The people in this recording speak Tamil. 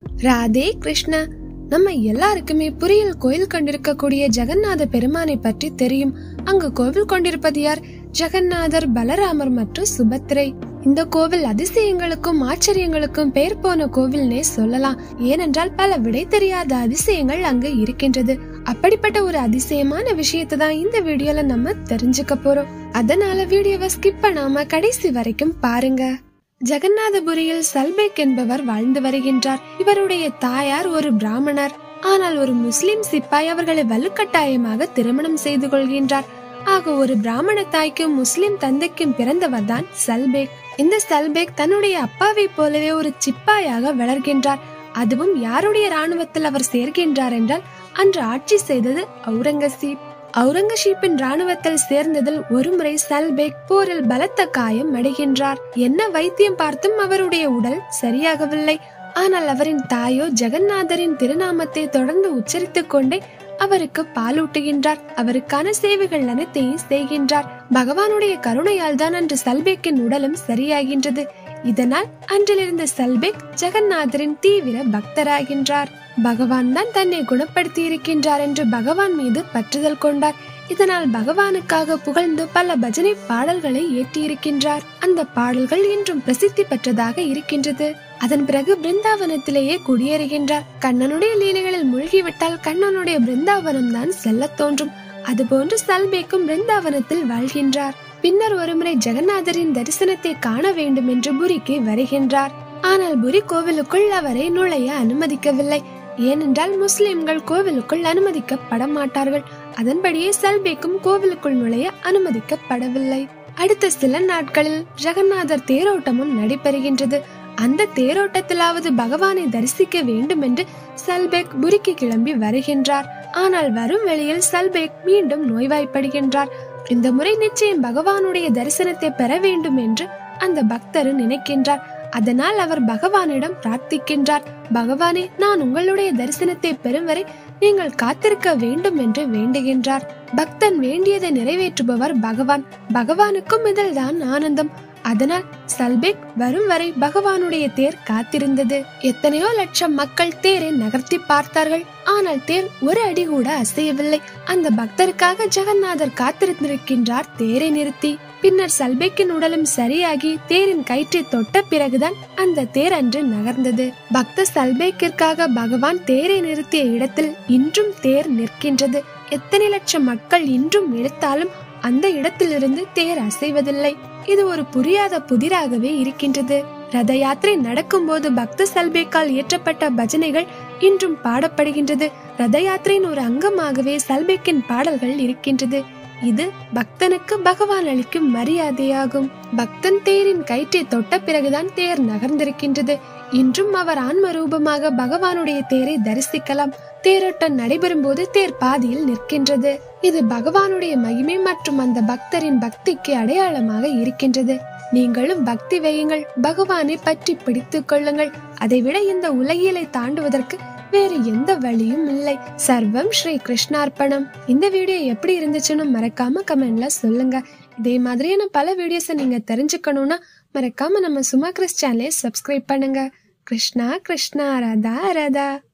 ராதே கிருஷ்ணா நம்ம எல்லாருக்குமே புரியல் கோயில் கொண்டிருக்கக்கூடிய ஜெகநாத பெருமானை பற்றி தெரியும் அங்கு கோவில் கொண்டிருப்பது யார் ஜெகநாதர் பலராமர் மற்றும் சுபத்திரை இந்த கோவில் அதிசயங்களுக்கும் ஆச்சரியங்களுக்கும் பெயர் போன கோவில்னே சொல்லலாம் ஏனென்றால் பல விடை தெரியாத அதிசயங்கள் அங்கு இருக்கின்றது அப்படிப்பட்ட ஒரு அதிசயமான விஷயத்தை தான் இந்த வீடியோல நம்ம தெரிஞ்சுக்க போறோம் அதனால வீடியோவை ஸ்கிப் பண்ணாம கடைசி வரைக்கும் பாருங்க ஜெகநாதபுரியில் சல்பேக் என்பவர் வாழ்ந்து வருகின்றார் இவருடைய தாயார் ஒரு பிராமணர் ஆனால் ஒரு முஸ்லிம் சிப்பாய் அவர்களை வலுக்கட்டாயமாக திருமணம் செய்து கொள்கின்றார் ஆக ஒரு பிராமண தாய்க்கும் முஸ்லிம் தந்தைக்கும் பிறந்தவர் தான் சல்பேக் இந்த சல்பேக் தன்னுடைய அப்பாவை போலவே ஒரு சிப்பாயாக வளர்கின்றார் அதுவும் யாருடைய ராணுவத்தில் அவர் சேர்கின்றார் என்றால் அன்று ஆட்சி செய்தது அவுரங்கசீப் அவுரங்கசீப்பின் ராணுவத்தில் சேர்ந்ததில் ஒருமுறை சல்பேக் போரில் பலத்த காயம் அடைகின்றார் என்ன வைத்தியம் பார்த்தும் அவருடைய உடல் சரியாகவில்லை ஆனால் அவரின் தாயோ ஜெகநாதரின் திருநாமத்தை தொடர்ந்து உச்சரித்துக் கொண்டே அவருக்கு பாலூட்டுகின்றார் அவருக்கான சேவைகள் அனைத்தையும் செய்கின்றார் பகவானுடைய கருணையால் தான் அன்று சல்பேக்கின் உடலும் சரியாகின்றது இதனால் அன்றிலிருந்து சல்பேக் ஜெகநாதரின் தீவிர பக்தராகின்றார் பகவான் தான் தன்னை குணப்படுத்தி இருக்கின்றார் என்று பகவான் மீது பற்றுதல் கொண்டார் இதனால் பகவானுக்காக புகழ்ந்து பல பஜனை பாடல்களை ஏற்றியிருக்கின்றார் அந்த பாடல்கள் இன்றும் பிரசித்தி பெற்றதாக இருக்கின்றது அதன் பிறகு பிருந்தாவனத்திலேயே குடியேறுகின்றார் கண்ணனுடைய லீலைகளில் மூழ்கிவிட்டால் கண்ணனுடைய பிருந்தாவனம் தான் செல்ல தோன்றும் அதுபோன்று சல்பேக்கும் பிருந்தாவனத்தில் வாழ்கின்றார் பின்னர் ஒருமுறை ஜெகநாதரின் தரிசனத்தை காண வேண்டும் என்று புரிக்கு வருகின்றார் ஆனால் புரி கோவிலுக்குள் அவரை நுழைய அனுமதிக்கவில்லை ஏனென்றால் முஸ்லிம்கள் கோவிலுக்குள் அனுமதிக்கப்பட மாட்டார்கள் அதன்படியே சல்பேக்கும் கோவிலுக்குள் நுழைய அனுமதிக்கப்படவில்லை அடுத்த சில நாட்களில் ஜெகநாதர் தேரோட்டமும் நடைபெறுகின்றது அந்த தேரோட்டத்திலாவது பகவானை தரிசிக்க வேண்டும் என்று சல்பேக் புரிக்கு கிளம்பி வருகின்றார் ஆனால் வரும் வழியில் சல்பேக் மீண்டும் நோய்வாய்ப்படுகின்றார் இந்த முறை நிச்சயம் பகவானுடைய தரிசனத்தை பெற வேண்டும் என்று அந்த பக்தர் நினைக்கின்றார் அதனால் அவர் பகவானிடம் பிரார்த்திக்கின்றார் பகவானே நான் உங்களுடைய தரிசனத்தை பெறும் வரை நீங்கள் காத்திருக்க வேண்டும் என்று வேண்டுகின்றார் பக்தன் வேண்டியதை நிறைவேற்றுபவர் பகவான் பகவானுக்கும் இதில் தான் ஆனந்தம் அதனால் சல்பேக் வரும் வரை பகவானுடைய தேர் காத்திருந்தது எத்தனையோ லட்சம் மக்கள் தேரை நகர்த்தி பார்த்தார்கள் ஆனால் தேர் ஒரு அடி கூட அசையவில்லை அந்த பக்தருக்காக ஜெகநாதர் காத்திருந்திருக்கின்றார் தேரை நிறுத்தி பின்னர் சல்பேக்கின் உடலும் சரியாகி தேரின் கயிற்றை தொட்ட பிறகுதான் அந்த தேர் அன்று நகர்ந்தது பக்த சல்பேக்கிற்காக பகவான் தேரை நிறுத்திய இடத்தில் இன்றும் தேர் நிற்கின்றது எத்தனை லட்சம் மக்கள் இன்றும் இழுத்தாலும் அந்த இடத்திலிருந்து தேர் அசைவதில்லை இது ஒரு புரியாத புதிராகவே இருக்கின்றது ரத யாத்திரை நடக்கும் போது பக்த சல்பேக்கால் இயற்றப்பட்ட பஜனைகள் இன்றும் பாடப்படுகின்றது ரத யாத்திரையின் ஒரு அங்கமாகவே சல்பேக்கின் பாடல்கள் இருக்கின்றது இது பக்தனுக்கு பகவான் அளிக்கும் மரியாதையாகும் பக்தன் தேரின் கயிற்றை தொட்ட பிறகுதான் தேர் நகர்ந்திருக்கின்றது இன்றும் அவர் ஆன்ம ரூபமாக பகவானுடைய தேரை தரிசிக்கலாம் தேரோட்டம் நடைபெறும் போது தேர் பாதியில் நிற்கின்றது இது பகவானுடைய மகிமை மற்றும் அந்த பக்தரின் பக்திக்கு அடையாளமாக இருக்கின்றது நீங்களும் பக்தி வையுங்கள் பகவானை பற்றி பிடித்துக் கொள்ளுங்கள் அதைவிட இந்த உலகியலை தாண்டுவதற்கு வேறு எந்த வழியும் இல்லை சர்வம் ஸ்ரீ கிருஷ்ணார்ப்பணம் இந்த வீடியோ எப்படி இருந்துச்சுன்னு மறக்காம கமெண்ட்ல சொல்லுங்க இதே மாதிரியான பல வீடியோஸை நீங்க தெரிஞ்சுக்கணும்னா மறக்காம நம்ம சுமா கிறிஸ் சேனலை சப்ஸ்கிரைப் பண்ணுங்க கிருஷ்ணா கிருஷ்ணா ராதா ராதா